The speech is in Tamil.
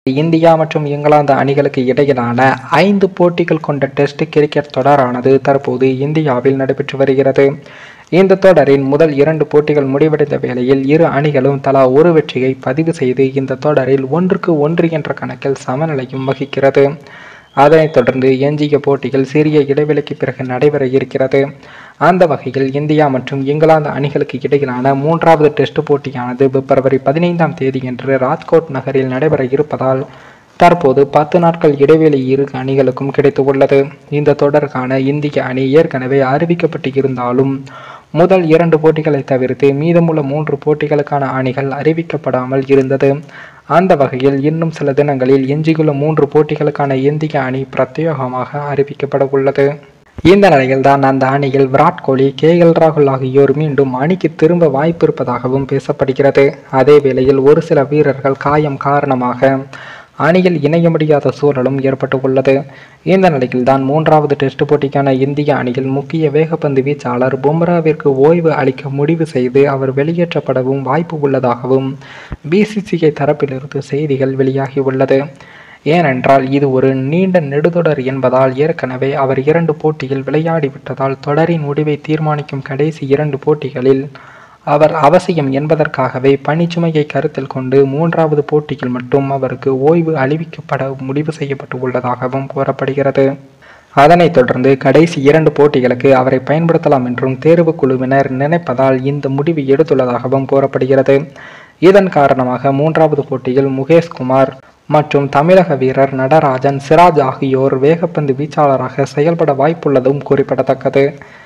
இந்தியா மற்றும் இங்கிலாந்து அணிகளுக்கு இடையிலான ஐந்து போட்டிகள் கொண்ட டெஸ்ட் கிரிக்கெட் தொடரானது தற்போது இந்தியாவில் நடைபெற்று வருகிறது இந்த தொடரின் முதல் இரண்டு போட்டிகள் முடிவடைந்த வேளையில் இரு அணிகளும் தலா ஒரு வெற்றியை பதிவு செய்து இந்த தொடரில் ஒன்றுக்கு ஒன்று என்ற கணக்கில் சமநிலையும் வகிக்கிறது அதனைத் தொடர்ந்து எஞ்சிய போட்டிகள் சிறிய இடைவெளிக்கு பிறகு நடைபெற இருக்கிறது அந்த வகையில் இந்தியா மற்றும் இங்கிலாந்து அணிகளுக்கு இடையிலான மூன்றாவது டெஸ்ட் போட்டியானது பிப்ரவரி பதினைந்தாம் தேதியன்று ராஜ்கோட் நகரில் நடைபெற இருப்பதால் தற்போது பத்து நாட்கள் இடைவெளி இரு அணிகளுக்கும் கிடைத்து உள்ளது இந்த தொடருக்கான இந்திய அணி ஏற்கனவே அறிவிக்கப்பட்டு இருந்தாலும் முதல் இரண்டு போட்டிகளை தவிர்த்து மீதமுள்ள மூன்று போட்டிகளுக்கான அணிகள் அறிவிக்கப்படாமல் இருந்தது அந்த வகையில் இன்னும் சில தினங்களில் எஞ்சியுள்ள மூன்று போட்டிகளுக்கான இந்திய அணி பிரத்யேகமாக அறிவிக்கப்பட உள்ளது இந்த நிலையில்தான் அந்த அணியில் விராட் கோலி கே எல் ராகுல் ஆகியோர் மீண்டும் அணிக்கு திரும்ப வாய்ப்பு இருப்பதாகவும் பேசப்படுகிறது அதே வேளையில் ஒரு சில வீரர்கள் காயம் காரணமாக அணியில் இணைய முடியாத சூழலும் ஏற்பட்டு உள்ளது இந்த நிலையில்தான் மூன்றாவது டெஸ்ட் போட்டிக்கான இந்திய அணியில் முக்கிய வேகப்பந்து வீச்சாளர் பும்ராவிற்கு ஓய்வு அளிக்க முடிவு செய்து அவர் வெளியேற்றப்படவும் வாய்ப்பு உள்ளதாகவும் பிசிசிஐ தரப்பிலிருந்து செய்திகள் வெளியாகி உள்ளது ஏனென்றால் இது ஒரு நீண்ட நெடுதொடர் என்பதால் ஏற்கனவே அவர் இரண்டு போட்டியில் விளையாடிவிட்டதால் தொடரின் முடிவை தீர்மானிக்கும் கடைசி இரண்டு போட்டிகளில் அவர் அவசியம் என்பதற்காகவே பணிச்சுமையை கருத்தில் கொண்டு மூன்றாவது போட்டியில் மட்டும் அவருக்கு ஓய்வு அளிவிக்கப்பட முடிவு செய்யப்பட்டு உள்ளதாகவும் கூறப்படுகிறது அதனைத் தொடர்ந்து கடைசி இரண்டு போட்டிகளுக்கு அவரை பயன்படுத்தலாம் என்றும் தேர்வு குழுவினர் நினைப்பதால் இந்த முடிவு எடுத்துள்ளதாகவும் கூறப்படுகிறது இதன் காரணமாக மூன்றாவது போட்டியில் முகேஷ்குமார் மற்றும் தமிழக வீரர் நடராஜன் சிராஜ் ஆகியோர் வேகப்பந்து வீச்சாளராக செயல்பட வாய்ப்புள்ளதும் குறிப்பிடத்தக்கது